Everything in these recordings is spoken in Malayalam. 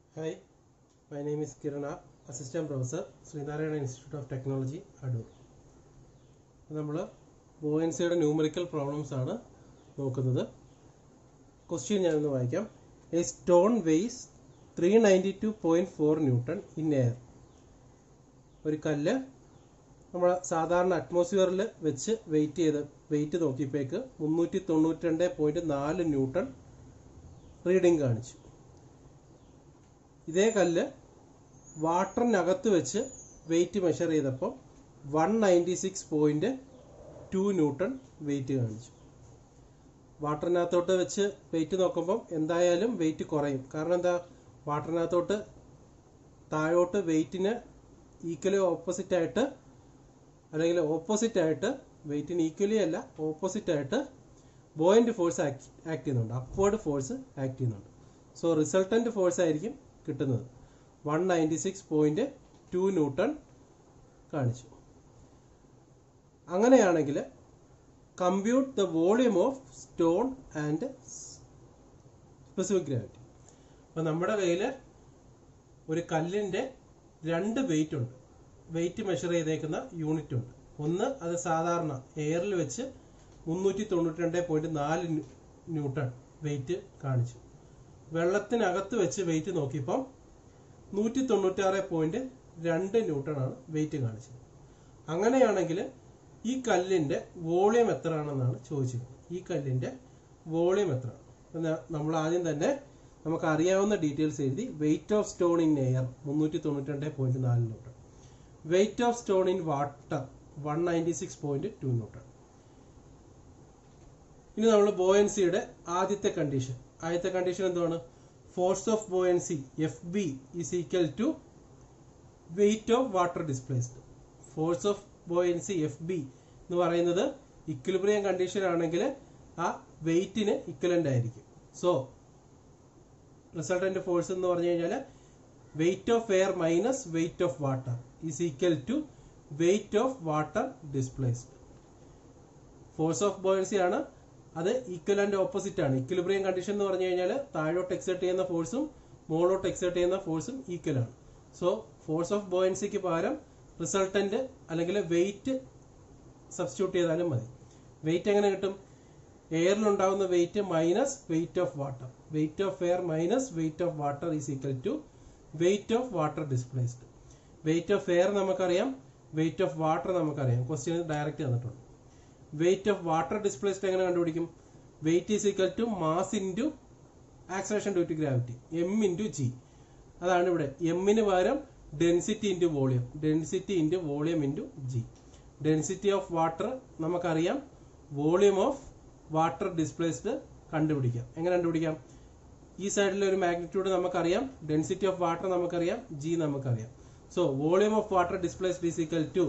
Hi, my name is Kirana, Assistant Professor, Sree Narayana Institute of Technology Adoor നമ്മൾ ബോയൻസിയുടെ ന്യൂമറിക്കൽ പ്രോബ്ലംസ് ആണ് നോക്കുന്നത് ക്വസ്റ്റ്യൻ ഞാനൊന്ന് വായിക്കാം a stone weighs three ninety two point four newton in air ഒരു കല്ല് നമ്മൾ സാധാരണ അറ്റ്മോസ്ഫിയറിൽ വെച്ച് വെയിറ്റ് ചെയ്ത് വെയിറ്റ് നോക്കിയപ്പോഴേക്ക് മുന്നൂറ്റി തൊണ്ണൂറ്റി രണ്ട് പോയിൻറ്റ് നാല് ന്യൂട്ടൺ റീഡിംഗ് കാണിച്ചു ഇതേ കല്ല് വാട്ടറിനകത്ത് വെച്ച് വെയിറ്റ് മെഷർ ചെയ്തപ്പോൾ one ninety six point two newton weight കാണിച്ചു വാട്ടറിനകത്തോട്ട് വെച്ച് വെയിറ്റ് നോക്കുമ്പോൾ എന്തായാലും വെയിറ്റ് കുറയും കാരണം എന്താ വാട്ടറിനകത്തോട്ട് താഴോട്ട് വെയിറ്റിന് ഈക്വലി ഓപ്പോസിറ്റ് ആയിട്ട് അല്ലെങ്കിൽ ഓപ്പോസിറ്റ് ആയിട്ട് വെയിറ്റിന് ഈക്വലി അല്ല ഓപ്പോസിറ്റ് ആയിട്ട് ബോയിന്റ് ഫോഴ്സ് ആക്ട് ചെയ്യുന്നുണ്ട് അപ്വേർഡ് ഫോഴ്സ് ആക്ട് ചെയ്യുന്നുണ്ട് സോ റിസൾട്ടന്റ് ഫോഴ്സ് ആയിരിക്കും കിട്ടുന്നത് one ninety six point two newton കാണിച്ചു അങ്ങനെയാണെങ്കിൽ compute the volume of stone and specific gravity അപ്പം നമ്മുടെ കയ്യിൽ ഒരു കല്ലിൻ്റെ രണ്ട് വെയിറ്റ് ഉണ്ട് വെയിറ്റ് മെഷർ ചെയ്തേക്കുന്ന യൂണിറ്റ് ഉണ്ട് ഒന്ന് അത് സാധാരണ എയറിൽ വെച്ച് മുന്നൂറ്റി തൊണ്ണൂറ്റി രണ്ട് പോയിന്റ് നാല് ന്യൂട്ടൺ വെയിറ്റ് കാണിച്ചു വെള്ളത്തിനകത്ത് വെച്ച് വെയിറ്റ് നോക്കിയപ്പം നൂറ്റി തൊണ്ണൂറ്റാറ് പോയിന്റ് രണ്ട് ന്യൂട്ടൺ ആണ് വെയിറ്റ് കാണിച്ചത് അങ്ങനെയാണെങ്കിൽ ഈ കല്ലിന്റെ വോളിയം എത്രയാണെന്നാണ് ചോദിച്ചത് ഈ കല്ലിന്റെ വോളിയം എത്രയാണ് നമ്മൾ ആദ്യം തന്നെ നമുക്ക് അറിയാവുന്ന ഡീറ്റെയിൽസ് എഴുതി weight of stone in air മുന്നൂറ്റി തൊണ്ണൂറ്റി രണ്ട് പോയിന്റ് നാല് newton weight of stone in water one ninety six point two newton ഇനി നമ്മൾ ബോയൻസിയുടെ ആദ്യത്തെ കണ്ടീഷൻ ആദ്യത്തെ കണ്ടീഷൻ എന്താണ് force of buoyancy F B is equal to weight of water displaced force of buoyancy F B എന്ന് പറയുന്നത് ഇക്വിലിബ്രിയം കണ്ടീഷൻ ആണെങ്കിൽ ആ വെയിറ്റിന് ഇക്വലന്റ് ആയിരിക്കും സോ റിസൾട്ടന്റ് ഫോഴ്സ് എന്ന് പറഞ്ഞു കഴിഞ്ഞാൽ weight of air minus weight of water is equal to weight of water displaced force of buoyancy ആണ് അത് ഈക്വൽ ആൻഡ് ഓപ്പോസിറ്റ് ആണ് ഇക്വിലിബ്രിയം കണ്ടീഷൻ എന്ന് പറഞ്ഞു കഴിഞ്ഞാൽ താഴോട്ട് എക്സേർട്ട് ചെയ്യുന്ന ഫോഴ്സും മുകളോട്ട് എക്സേർട്ട് ചെയ്യുന്ന ഫോഴ്സും ഈക്വൽ ആണ് സോ ഫോഴ്സ് ഓഫ് ബോയൻസിക്ക് പകരം റിസൾട്ടന്റ് അല്ലെങ്കിൽ വെയിറ്റ് സബ്സ്റ്റിറ്റ്യൂട്ട് ചെയ്താലും മതി വെയിറ്റ് എങ്ങനെ കിട്ടും എയറിൽ ഉണ്ടാകുന്ന weight minus weight of water weight of air minus weight of water is equal to weight of water displaced weight of air നമുക്കറിയാം വെയിറ്റ് ഓഫ് വാട്ടർ നമുക്കറിയാം ക്വസ്റ്റ്യൻ ഡയറക്റ്റ് തന്നിട്ടുണ്ട് വെയിറ്റ് ഓഫ് വാട്ടർ ഡിസ്പ്ലേസ്ഡ് എങ്ങനെ കണ്ടുപിടിക്കും weight is equal to mass into acceleration due to gravity M into G അതാണ് ഇവിടെ എമ്മിന് പകരം density into volume density into volume into G density of water നമുക്കറിയാം വോളിയം ഓഫ് വാട്ടർ ഡിസ്പ്ലേസ്ഡ് കണ്ടുപിടിക്കാം എങ്ങനെ കണ്ടുപിടിക്കാം ഈ സൈഡിലെ ഒരു മാഗ്നിറ്റ്യൂഡ് നമുക്കറിയാം ഡെൻസിറ്റി ഓഫ് വാട്ടർ നമുക്കറിയാം ജി നമുക്കറിയാം so volume of water displaced is equal to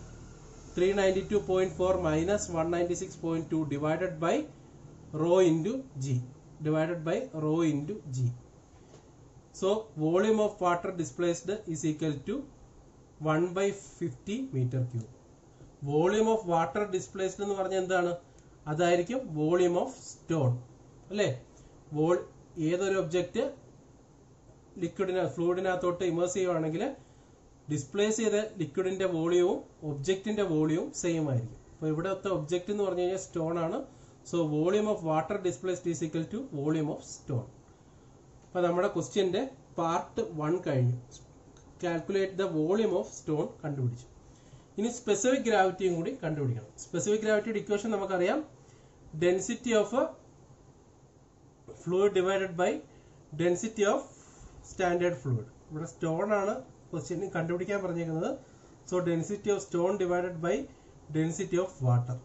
392.4 minus 196.2 divided by rho into g divided by rho into g so volume of water displaced is equal to 1 by 50 meter cube volume of water displaced എന്ന് പറഞ്ഞാൽ എന്താണ് അതായിരിക്കും വോളിയം ഓഫ് സ്റ്റോൺ അല്ലേ വോൾ ഏതൊരു ഒബ്ജക്റ്റ് ലിക്വിഡിന ഫ്ലൂയിഡിനകത്തോട്ട് ഇമേഴ്സ് ചെയ്യുവാണെങ്കിൽ ഡിസ്പ്ലേസ് ചെയ്ത ലിക്വിഡിന്റെ വോളിയവും ഒബ്ജക്റ്റിന്റെ വോളിയവും സെയിം ആയിരിക്കും അപ്പോൾ ഇവിടുത്തെ ഒബ്ജക്റ്റ് എന്ന് പറഞ്ഞു കഴിഞ്ഞാൽ സ്റ്റോൺ ആണ് so volume of water displaced is equal to volume of stone അപ്പോൾ നമ്മുടെ ക്വസ്റ്റ്യന്റെ പാർട്ട് വൺ കഴിഞ്ഞു calculate the volume of stone കണ്ടുപിടിച്ചു ഇനി സ്പെസിഫിക് ഗ്രാവിറ്റിയും കൂടി കണ്ടുപിടിക്കണം സ്പെസിഫിക് ഗ്രാവിറ്റിയുടെ ഇക്വേഷൻ നമുക്കറിയാം density of fluid divided by density of standard fluid ഇവിടെ സ്റ്റോൺ ആണ് ക്വസ്റ്റ്യൻ കണ്ടുപിടിക്കാൻ പറഞ്ഞേക്കുന്നത് so density of stone divided by density of water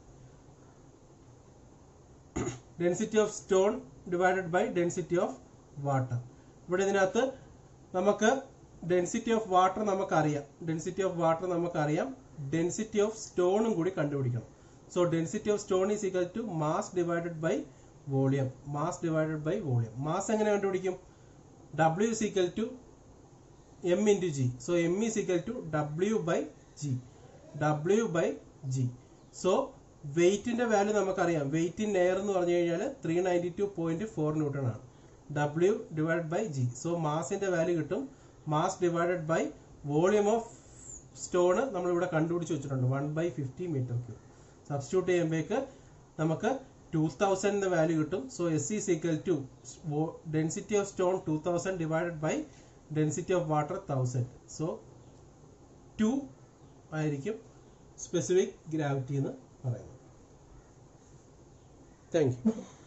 density of stone divided by density of water ഇവിടെ ഇതിനകത്ത് നമുക്ക് ഡെൻസിറ്റി ഓഫ് വാട്ടർ നമുക്കറിയാം ഡെൻസിറ്റി ഓഫ് വാട്ടർ നമുക്കറിയാം ഡെൻസിറ്റി ഓഫ് സ്റ്റോണും കൂടി കണ്ടുപിടിക്കണം so density of stone is equal to mass divided by volume mass divided by volume mass എങ്ങനെ കണ്ടുപിടിക്കും W is equal to M into G so M is equal to W by G W by G so വെയിറ്റിന്റെ വാല്യൂ നമുക്കറിയാം വെയിറ്റ് ഇൻ എയർ എന്ന് പറഞ്ഞു കഴിഞ്ഞാൽ three ninety two point four newton ആണ് W divide by G so മാസിന്റെ വാല്യൂ കിട്ടും mass divided by volume of stone നമ്മൾ ഇവിടെ കണ്ടുപിടിച്ച് വെച്ചിട്ടുണ്ട് one by fifty metre cube substitute ചെയ്യുമ്പോഴേക്ക് നമുക്ക് ടൂ തൗസൻഡിന്റെ വാല്യൂ കിട്ടും so S is equal to density of stone two thousand divided by density of water thousand so two ആയിരിക്കും സ്പെസിഫിക് ഗ്രാവിറ്റി എന്ന് പറയുന്നത് താങ്ക് യു